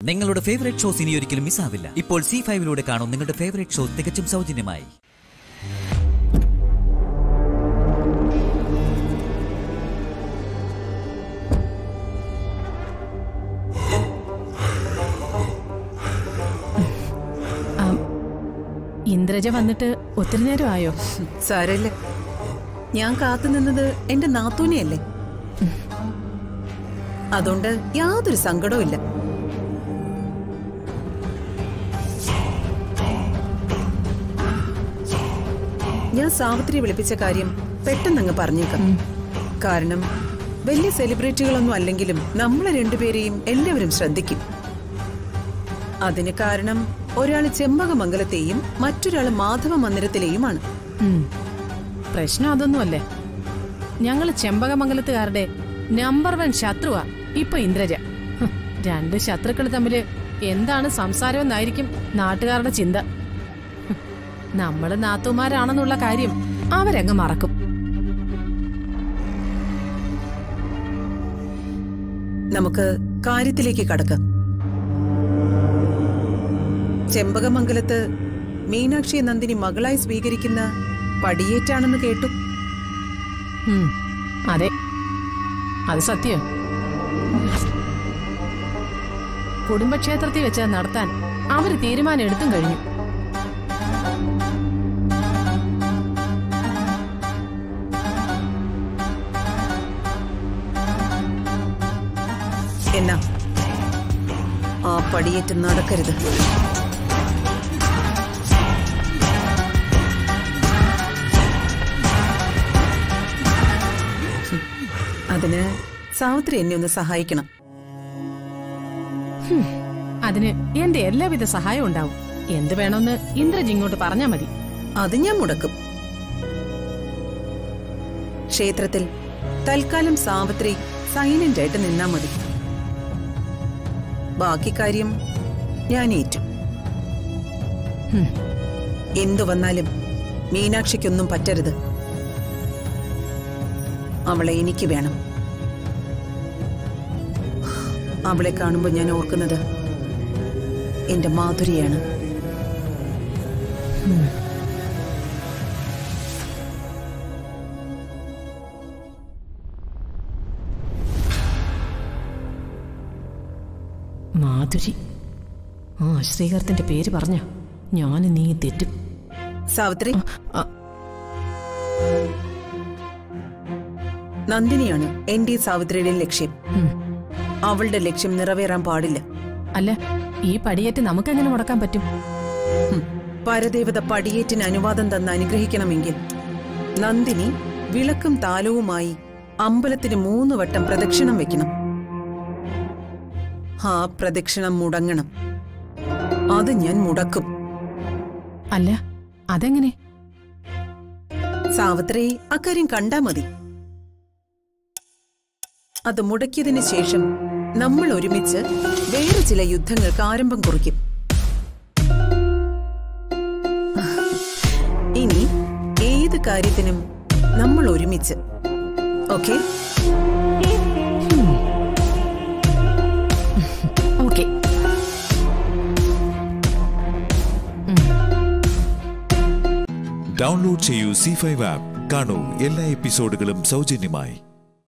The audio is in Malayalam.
നിങ്ങളുടെ ഫേവറേറ്റ് ഷോസ് ഇനി ഒരിക്കലും മിസ്സാവില്ല ഇപ്പോൾ സി ഫൈവിലൂടെ കാണും നിങ്ങളുടെ ഫേവറേറ്റ് ഷോ തികച്ചും സൗജന്യമായി ഇന്ദ്രജ വന്നിട്ട് ഒത്തിരി നേരം ആയോ സാരല്ലേ ഞാൻ കാത്തുനിന്നത് എന്റെ നാത്തൂനെയല്ലേ അതുകൊണ്ട് യാതൊരു സങ്കടവും ഇല്ല ഞാൻ സാവിത്രി വിളിപ്പിച്ച കാര്യം പെട്ടെന്നങ്ങ് പറഞ്ഞേക്കാം കാരണം വലിയ സെലിബ്രിറ്റികളൊന്നും അല്ലെങ്കിലും നമ്മളെ രണ്ടുപേരെയും എല്ലാവരും ശ്രദ്ധിക്കും അതിന് കാരണം ഒരാൾ ചെമ്പകമംഗലത്തെയും മറ്റൊരാൾ മാധവ മന്ദിരത്തിലെയുമാണ് ഉം. പ്രശ്നം അതൊന്നുമല്ലേ ഞങ്ങള് ചെമ്പകമംഗലത്തുകാരുടെ നമ്പർ വൺ ശത്രുവാ ഇപ്പൊ ഇന്ദ്രജ ഹ്, രണ്ട് ശത്രുക്കൾ തമ്മില് എന്താണ് സംസാരമെന്നായിരിക്കും നാട്ടുകാരുടെ ചിന്ത ഹ്, നമ്മള് നാത്തുമാരാണെന്നുള്ള കാര്യം അവരങ്ങ് മറക്കും നമുക്ക് കാര്യത്തിലേക്ക് കടക്കാം ചെമ്പകമംഗലത്ത് മീനാക്ഷിയെ നന്ദിനി മകളായി സ്വീകരിക്കുന്ന പടിയേറ്റാണെന്ന് കേട്ടു ഉം, അതെ അത് സത്യം കുടുംബക്ഷേത്രത്തിൽ വെച്ച് അത് നടത്താൻ അവര് തീരുമാനം എടുത്തും കഴിഞ്ഞു എന്നാ ആ പടിയേറ്റ് നടക്കരുത് ഹും, അതിന് സാവിത്രി എന്നെ ഒന്ന് സഹായിക്കണം അതിന് എന്റെ എല്ലാവിധ സഹായവും ഉണ്ടാവും എന്ത് വേണമെന്ന് ഇന്ദ്രജ് ഇങ്ങോട്ട് പറഞ്ഞാ മതി അത് ഞാൻ മുടക്കും ക്ഷേത്രത്തിൽ തൽക്കാലം സാവിത്രി സൈലന്റ് ആയിട്ട് നിന്നാ മതി ബാക്കി കാര്യം ഞാൻ ഏറ്റു ഹും. എന്തു വന്നാലും മീനാക്ഷിക്കൊന്നും പറ്റരുത് അവളെ എനിക്ക് വേണം അവളെ കാണുമ്പോൾ ഞാൻ ഓർക്കുന്നത് എന്റെ മാധുരിയാണ് മാധുരി ആ ശ്രീകരത്തിന്റെ പേര് പറഞ്ഞ ഞാൻ നീ തെറ്റും സാവിത്രി ആ, നന്ദിനിയാണ് എന്റെ സാവിത്രിയുടെ ലക്ഷ്യം ഉം. അവളുടെ ലക്ഷ്യം നിറവേറാൻ പാടില്ല അല്ല ഈ പടിയേറ്റ് നമുക്കെങ്ങനെ മുടക്കാൻ പറ്റും ഹും. പരദേവത പടിയേറ്റിന് അനുവാദം തന്ന് അനുഗ്രഹിക്കണമെങ്കിൽ നന്ദിനി വിളക്കും താലവുമായി അമ്പലത്തിന് മൂന്ന് വട്ടം പ്രദക്ഷിണം വെക്കണം ആ പ്രദക്ഷിണം മുടങ്ങണം അത് ഞാൻ മുടക്കും അല്ല അതെങ്ങനെ സാവിത്രി അക്കാര്യം കണ്ടാ മതി അത് മുടക്കിയതിനു ശേഷം നമ്മൾ ഒരുമിച്ച് വേറെ ചില യുദ്ധങ്ങൾക്ക് ആരംഭം കുറിക്കും ഇനി ഏത് കാര്യത്തിനും നമ്മൾ ഒരുമിച്ച് ഓക്കെ ഓക്കെ ഡൗൺലോഡ് ചെയ്യൂ സി ഫൈവ് ആപ്പ് കാണൂ എല്ലാ എപ്പിസോഡുകളും സൗജന്യമായി